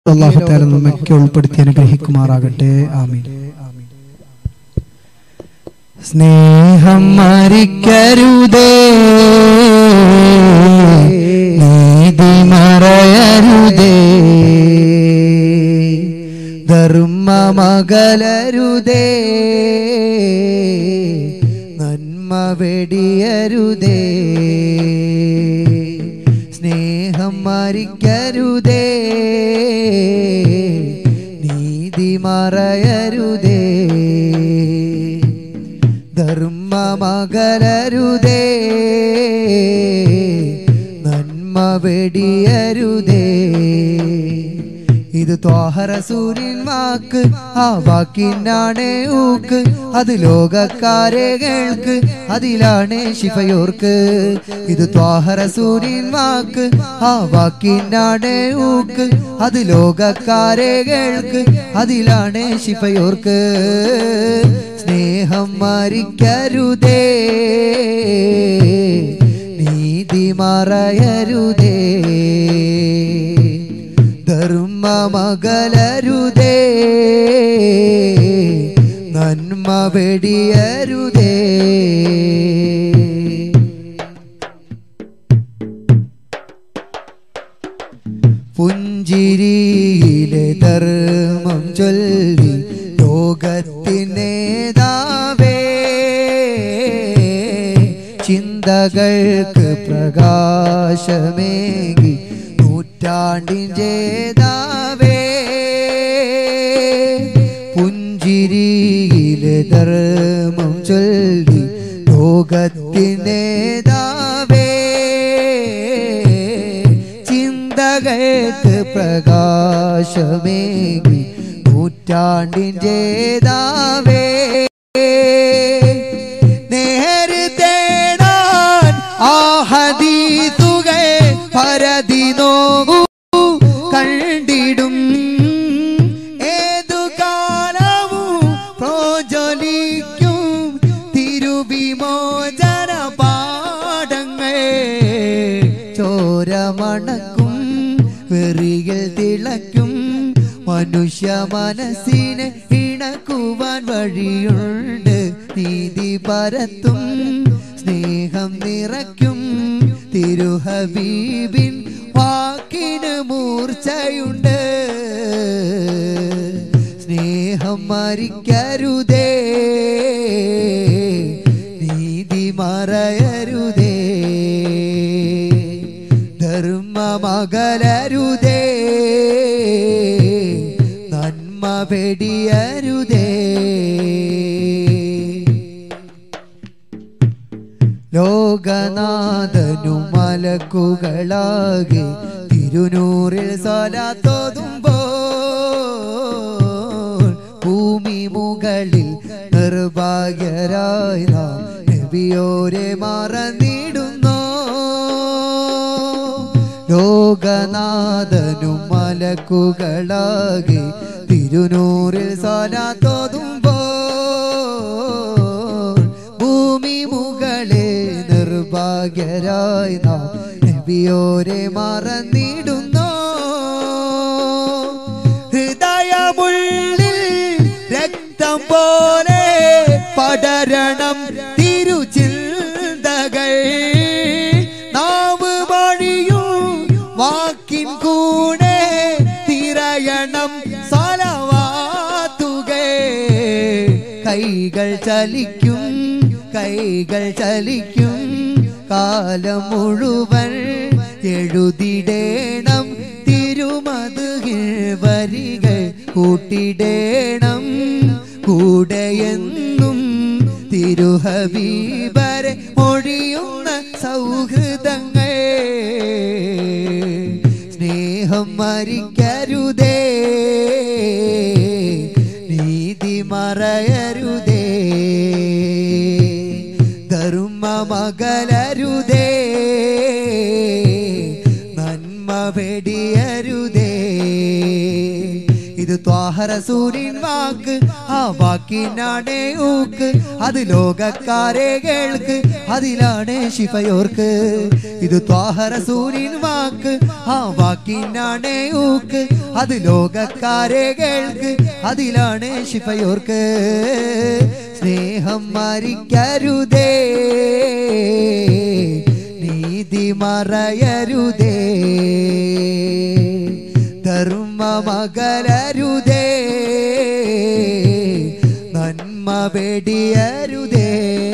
അള്ളാഹു താല നമ്മയൊക്കെ ഉൾപ്പെടുത്തി അനുഗ്രഹിക്കുമാറാകട്ടെ ആമീൻ സ്നേഹം മരിക്കരുതേ നീതി മറയരുതേ ധർമ്മമകലരുതേ നന്മ വെടിയരുതേ സ്നേഹം മരിക്കരുതേ നീതി മറയരുതേ ധർമ്മമകലരുതേ നന്മ വെടിയരുതേ ഇത് ത്വാഹറസൂരിൻ വാക്ക് ആ വാക്കിനാണ് ഊക്ക് അത് ലോകക്കാരെ കേൾക്ക് അതിലാണ് ശിഫയോർക്ക് ഇത് ത്വാഹറസൂരിൻ വാക്ക് ആ വാക്കിനാണ് ഊക്ക് അത് ലോകക്കാരെ കേൾക്ക് അതിലാണ് ശിഫയോർക്ക് സ്നേഹം മരിക്കരുതേ നീതി മറയരുതേ ധർമ്മമകലരുതേ നന്മ വെടിയരുതേ പുഞ്ചിരിയിലെ ധർമ്മം ചൊല്ലി ലോകത്തിനേതാവേ ചിന്തകൾക്ക് പ്രകാശമേകി നൂറ്റാണ്ടിൻ ജേതാവേ പുഞ്ചിരിയിലെ ധർമ്മം ചൊല്ലി ലോകത്തിനേതാവേ ചിന്തകൾക്ക് പ്രകാശമേകി നൂറ്റാണ്ടിൻ ജേതാവേ നേര് തേടാൻ ആ ഹദീസുകൾ പരതി നോക്കൂ കണ്ടിടും ഏതു കാലവും പ്രോജ്വലിക്കും തിരുവിമോചന പാഠങ്ങൾ ചോരമണക്കും വെറിയിൽ തിളയ്ക്കും മനുഷ്യ മനസ്സിനെ ഇണക്കുവാൻ വഴിയുണ്ട് നീതി പരത്തും സ്നേഹം നിറയ്ക്കും തിരുഹബീബിൻ വാക്കിന് മൂർച്ചയുണ്ട് സ്നേഹം മരിക്കരുതേ നീതി മറയരുതേ ധർമ്മമകലരുതേ നന്മ വെടിയരുതേ ലോകനാഥനു മലക്കുകളാകെ തിരുനൂറിൽ സ്വലാത്തോതുമ്പോൾ ഭൂമി മുകളിൽ നിർഭാഗ്യരായി നാം നബിയോരെ മറന്നിടുന്നു ലോകനാഥനു മലക്കുകളാകെ തിരുനൂറിൽ സ്വലാത്തോതുമ്പോൾ ഭൂമി മുകളെ നിർഭാഗ്യരായി നാം നബിയോരെ മറന്നിടുന്നു ഹൃദയമുള്ളിൽ രക്തം പോലെ പടരണം തിരുചിന്തകൾ നാവ് വഴിയും വാക്കിൻ കൂടെ തിരയണം സലവാത്തുകൾ കൈകൾ ചലിക്കും കൈകൾ ചലിക്കും കാലം മുഴുവൻ എഴുതിടേണം തിരുമതുകിൽ വരികൾ കൂട്ടിടേണം കൂടെയെന്നും തിരുഹബീബരെ ഒഴിയുന്ന സൗഹൃദങ്ങൾ സ്നേഹം മരിക്കരുതേ നീതി മറയരുതേ ധർമ്മമകലരുതേ നന്മ വെടിയരുതേ ഇത് ഇത് ത്വാഹറസൂരിൻ വാക്ക് ആ വാക്കിനാണ് ഊക്ക് അത് ലോകക്കാരെ കേൾക്ക് അതിലാണ് ശിഫയോർക്ക് ഇത് ത്വാഹറസൂരിൻ വാക്ക് ആ വാക്കിനാണ് ഊക്ക് അത് ലോകക്കാരെ കേൾക്ക് അതിലാണ് ശിഫയോർക്ക് സ്നേഹം മരിക്കരുതേ നീതി മറയരുതേ ധർമ്മമകലരുതേ നന്മ വെടിയരുതേ